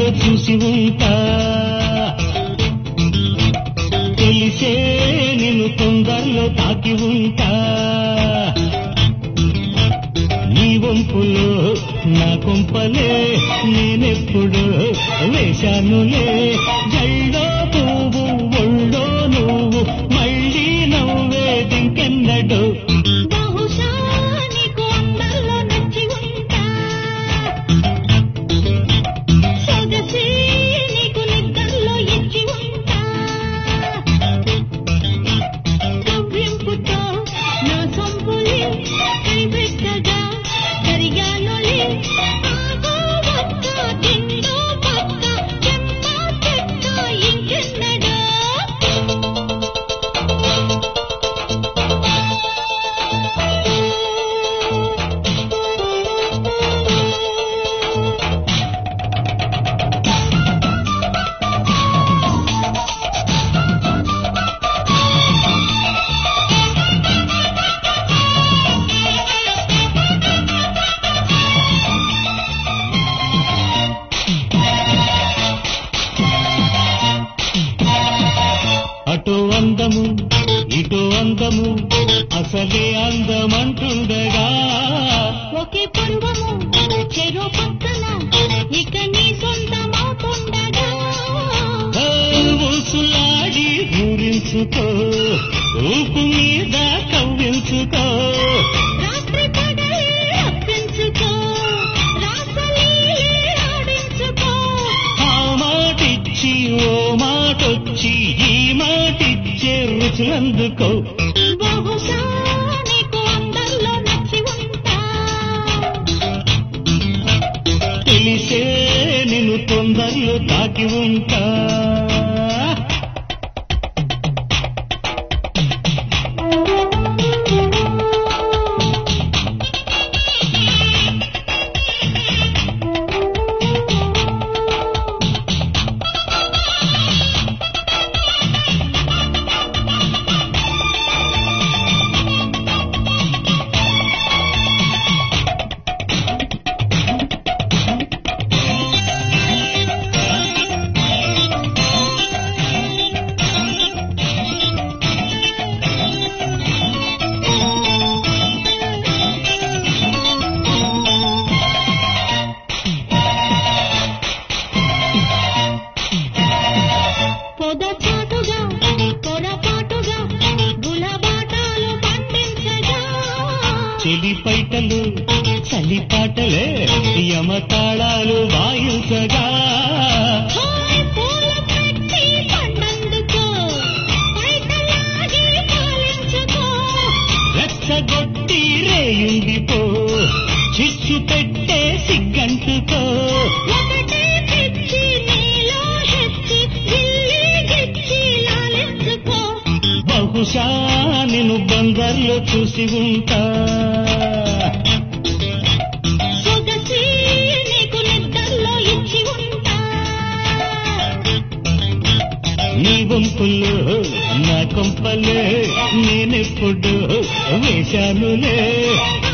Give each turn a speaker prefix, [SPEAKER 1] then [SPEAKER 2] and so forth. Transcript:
[SPEAKER 1] బందర్లో చూసి ఉంటా తెలిసే నిన్ను తొందరలో తాకి ఉంటా నీ వంపులో నా కొంపలే నేనెప్పుడు వేశానులే జల్లో పువ్వు ఒళ్ళో నువ్వు మళ్ళీ నవ్వేదింకెన్నడు
[SPEAKER 2] బహుశా నీకు అందరిలో నచ్చి ఉంటా సొగసి నీకు నిద్రలో ఇచ్చి ఉంటా కవ్వింపుతో నా సొంపులి కైపెట్టగా కరిగానులే ఆగో వక్క తిండో పక్క చెమ్మ చెక్క ఇంకెన్నడో
[SPEAKER 1] అటు అందము ఇటు అందము అసలే అందమంటుండగా
[SPEAKER 2] ఒకే పర్వము చెరో పక్కన ఇక నీ సొంతమవుతుండగా
[SPEAKER 1] ఆ ఊసులాడి ఊరించుకో ఊపు మీద కవ్వించుకో
[SPEAKER 2] రాత్రి పగలే అప్పించుకో రాసలీలే ఆడించుకో
[SPEAKER 1] ఆ మాటిచ్చి ఓ మాటొచ్చి ఈ మాటిచ్చే రుచులందుకో
[SPEAKER 2] బహుశా నీకు అందరిలో నచ్చి ఉంటా
[SPEAKER 1] తెలిసే నిన్ను తొందరలో తాకి ఉంటా
[SPEAKER 2] పొద చాటుగా పొరపాటుగా గులబాటాలు పండించగా
[SPEAKER 1] చెలిపైటలు చలిపాటలే యమతాళాలు వాయించగా
[SPEAKER 2] హాయ్ పూల పెట్టి పండందుకో పైకలాగి పాలించుకో
[SPEAKER 1] రెచ్చగొట్టి రేయుండిపో చిచ్చు పెట్టే సిగ్గంటుకో
[SPEAKER 2] ఒకటే పిచ్చి నీలో హెచ్చి గిల్లి గిచ్చి లాలించుకో
[SPEAKER 1] బహుశా నేను బందర్లో చూసి ఉంటా
[SPEAKER 2] సొగసి నీకు నిద్రలో ఇచ్చి ఉంటా
[SPEAKER 1] నీ వంపులో నా కొంపలే నేనెప్పుడు వేశానులే
[SPEAKER 2] ఆ